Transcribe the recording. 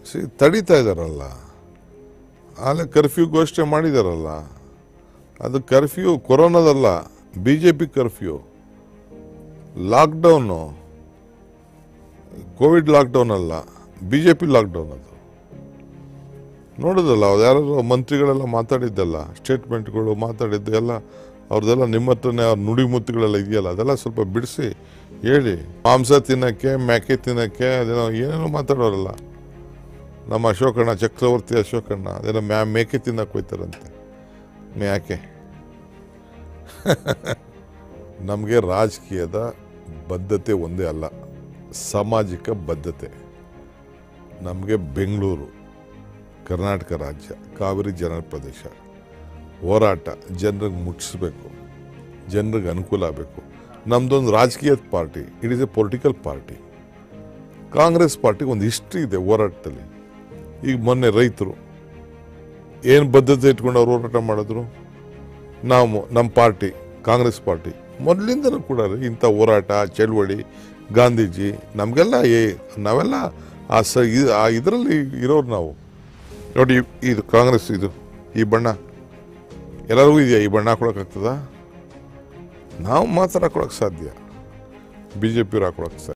C ತಡೀತಾ ಇದ್ದಾರಲ್ಲ ಆಲೆ curfew ಘೋಷಣೆ ಮಾಡಿದಾರಲ್ಲ ಅದು ಕರ್ಫ್ಯೂ ಕೊರೋನಾದಲ್ಲ B J P curfew lockdown covid lockdown ಅಲ್ಲ ಬಿ ಜೆ ಪಿ ಲಾಕ್ಡೌನ್ ಅದು ನೋಡೋದಲ್ಲ ಅವ್ರು ಯಾರು ಮಂತ್ರಿಗಳೆಲ್ಲ ಮಾತಾಡಿದ್ದಲ್ಲ ಸ್ಟೇಟ್ಮೆಂಟ್ಗಳು ಮಾತಾಡಿದ್ದು ಎಲ್ಲ ಅವ್ರದ್ದೆಲ್ಲ ನಿಮ್ಮ ಹತ್ರನೇ ಅವ್ರ ನುಡಿಮುತ್ತುಗಳೆಲ್ಲ ಇದೆಯಲ್ಲ ಅದೆಲ್ಲ ಸ್ವಲ್ಪ ಬಿಡಿಸಿ ಹೇಳಿ ಮಾಂಸ ತಿನ್ನಕ್ಕೆ ಮೇಕೆ ತಿನ್ನಕ್ಕೆ ಅದೇನೋ ಏನೇನೋ ಮಾತಾಡೋರಲ್ಲ ನಮ್ಮ ಅಶೋಕಣ್ಣ ಚಕ್ರವರ್ತಿ ಅಶೋಕಣ್ಣ ಅದೇನೋ ಮ್ಯಾ ಮೇಕೆ ತಿನ್ನಕ್ಕೆ ಹೋಯ್ತಾರಂತೆ ಮೇಕೆ ನಮಗೆ ರಾಜಕೀಯದ ಬದ್ಧತೆ ಒಂದೇ ಅಲ್ಲ ಸಾಮಾಜಿಕ ಬದ್ಧತೆ ನಮಗೆ ಬೆಂಗಳೂರು ಕರ್ನಾಟಕ ರಾಜ್ಯ ಕಾವೇರಿ ಜನರ ಪ್ರದೇಶ ಹೋರಾಟ ಜನರಿಗೆ ಮುಟ್ಟಿಸ್ಬೇಕು ಜನರಿಗೆ ಅನುಕೂಲ ಆಗಬೇಕು ನಮ್ಮದೊಂದು ರಾಜಕೀಯದ party it is a political party Congress ಪಾರ್ಟಿಗೆ ಒಂದು ಹಿಸ್ಟ್ರಿ ಇದೆ ಹೋರಾಟದಲ್ಲಿ ಈಗ ಮೊನ್ನೆ ರೈತರು ಏನು ಬದ್ಧತೆ ಇಟ್ಕೊಂಡು ಅವ್ರು ಹೋರಾಟ ಮಾಡಿದ್ರು ನಾವು ನಮ್ಮ ಪಾರ್ಟಿ ಕಾಂಗ್ರೆಸ್ ಪಾರ್ಟಿ ಮೊದಲಿಂದನೂ ಕೂಡ ರೀ ಇಂಥ ಹೋರಾಟ ಚಳವಳಿ ಗಾಂಧೀಜಿ ನಮಗೆಲ್ಲ ಏ ನಾವೆಲ್ಲ ಆ ಸ ಇ- ಆ ಇದರಲ್ಲಿ ಇರೋರು ನಾವು ನೋಡಿ ಇ- ಇದು ಕಾಂಗ್ರೆಸ್ ಇದು ಈ ಬಣ್ಣ ಎಲ್ಲರಿಗೂ ಇದೆಯಾ ಈ ಬಣ್ಣ ಹಾಕೊಳಕ್ಕಾಗ್ತದ ನಾವು ಮಾತ್ರ ಹಾಕೊಳಕ್ಕೆ ಸಾಧ್ಯ ಬಿ ಜೆ ಪಿಯವ್ರು ಹಾಕೊಳಕ್ಕೆ ಸಾಧ್ಯ